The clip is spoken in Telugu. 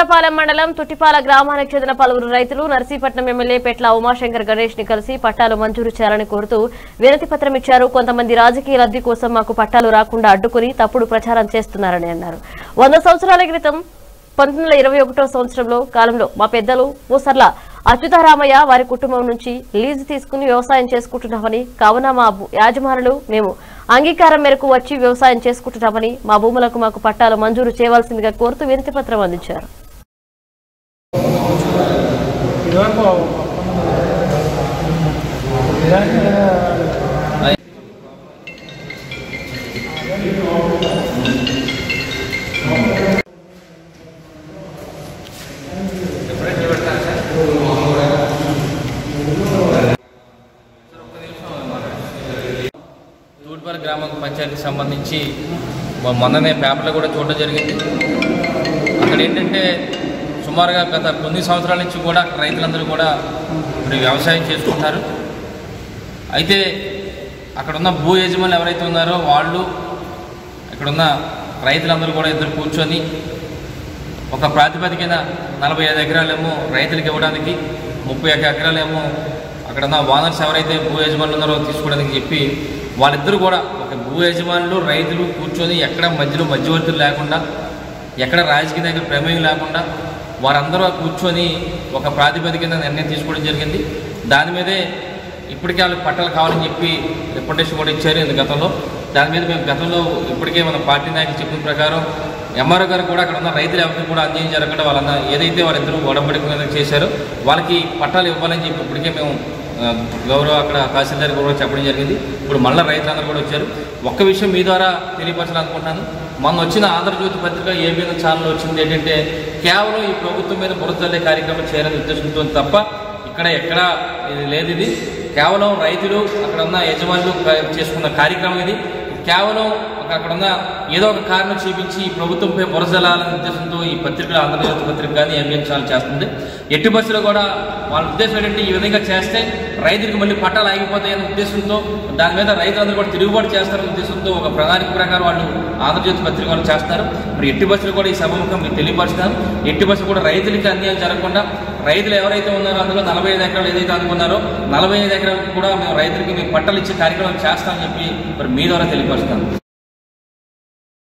వేటపాలెం మండలం తుట్టిపాల గ్రామానికి చెందిన పలువురు రైతులు నర్సీపట్నం ఎమ్మెల్యే పెట్ల ఉమాశంకర్ గణేష్ ని కలిసి పట్టాలు మంజూరు చేయాలని కోరుతూ వినతి పత్రం ఇచ్చారు కొంతమంది రాజకీయ లబ్ధి కోసం మాకు పట్టాలు రాకుండా అడ్డుకుని తప్పుడు ప్రచారం చేస్తున్నారని అన్నారు వంద సంవత్సరాల క్రితం పంతొమ్మిది వందల ఇరవై ఒకటో సంవత్సరంలో కాలంలో మా పెద్దలు పూసర్ల అచ్యుతారామయ్య వారి కుటుంబం నుంచి లీజు తీసుకుని వ్యవసాయం చేసుకుంటున్నామని కావున మా భూ- యాజమానులు మేము అంగీకారం మేరకు వచ్చి వ్యవసాయం చేసుకుంటున్నామని మా భూములకు మాకు పట్టాలు మంజూరు చేయవలసిందిగా కోరుతూ వినతి పత్రం అందించారు ఇదివరకు తూడ్పల్లి గ్రామ పంచాయతీకి సంబంధించి మొ- మొన్ననే పేపర్లో కూడా చూడడం జరిగింది అక్కడ ఏంటంటే సుమారుగా గత కొన్ని సంవత్సరాల నుంచి కూడా రైతులందరూ కూడా ఇప్పుడు వ్యవసాయం చేసుకుంటున్నారు అయితే అక్కడ ఉన్న భూ యజమానులు ఎవరైతే ఉన్నారో వాళ్ళు ఇక్కడున్న రైతులందరూ కూడా ఇద్దరు కూర్చొని ఒక ప్రాతిపదికన నలభై ఐదు ఎకరాలేమో రైతులకు ఇవ్వడానికి ముప్పై ఒక్క ఎకరాలేమో అక్కడ ఉన్న ఓనర్స్ ఎవరైతే భూ యజమానులు ఉన్నారో తీసుకోవడానికి చెప్పి వాళ్ళిద్దరూ కూడా ఒక భూ యజమానులు రైతులు కూర్చొని ఎక్కడ మధ్యలో మధ్యవర్తులు లేకుండా ఎక్కడ రాజకీయ దగ్గర ప్రమేయం లేకుండా వారందరూ కూర్చొని ఒక ప్రాతిపదికన నిర్ణయం తీసుకోవడం జరిగింది దాని మీదే ఇప్పటికే వాళ్ళకి పట్టాలు కావాలని చెప్పి రిప్రజెంటేషన్ కూడా ఇచ్చారు ఇంత గతంలో దాని మీద మేము గతంలో ఇప్పటికే మన పార్టీ నాయకులు చెప్పిన ప్రకారం ఎంఆర్ఓ గారు కూడా అక్కడ ఉన్న రైతులు ఎవరికి కూడా అన్యాయం జరగకుండా వాళ్ళ ఏదైతే వాళ్ళిద్దరూ ఒడంబడిక మీద చేశారో వాళ్ళకి పట్టాలు ఇవ్వాలని చెప్పి ఇప్పటికే మేము ఆ, గౌరవ అక్కడ తహసీల్దార్ కూడా చెప్పడం జరిగింది ఇప్పుడు మళ్ళీ రైతులందరూ కూడా వచ్చారు ఒక్క విషయం మీ ద్వారా తెలియపరచాలనుకుంటున్నాను మొన్న వచ్చిన ఆంధ్రజ్యోతి పత్రిక ఏబిఎన్ ఛానల్ వచ్చింది ఏంటంటే కేవలం ఈ ప్రభుత్వం మీద బురదల్లే కార్యక్రమం చేయాలని ఉద్దేశంతో తప్ప ఇక్కడ ఎక్కడ ఇది లేదు ఇది కేవలం రైతులు అక్కడ ఉన్న యజమానులు క- చేసుకున్న కార్యక్రమం ఇది కేవలం ఒక అక్కడ ఉన్న ఏదో ఒక కారణం చూపించి ఈ ప్రభుత్వంపై బురజలాలనే ఉద్దేశంతో ఈ పత్రికలు ఆంధ్రజ్యోతి పత్రిక కానీ ఎంఎం ఛానల్ చేస్తుంది ఎట్టి బస్సులో కూడా వాళ్ళ ఉద్దేశం ఏంటంటే ఈ విధంగా చేస్తే రైతులకు మళ్ళీ పట్టాలు ఆగిపోతాయనే ఉద్దేశంతో దాని మీద రైతులందరూ కూడా తిరుగుబాటు చేస్తారనే ఉద్దేశంతో ఒక ప్రణాళిక ప్రకారం వాళ్ళు ఆంధ్రజ్యోతి పత్రిక వాళ్ళు చేస్తారు మరి ఎట్టి బస్సులు కూడా ఈ సభముఖం మీకు తెలియపరుస్తున్నారు ఎట్టి బస్సులు కూడా రైతులకి అన్యాయం జరగకుండా రైతులు ఎవరైతే ఉన్నారో అందులో నలభై ఐదు ఎకరాలు ఏదైతే అనుకున్నారో నలభై ఐదు ఎకరాలకు కూడా మేము రైతులకి మేము పట్టాలు ఇచ్చే కార్యక్రమం చేస్తామని చెప్పి మరి మీ ద్వారా తెలియపరుస్తాను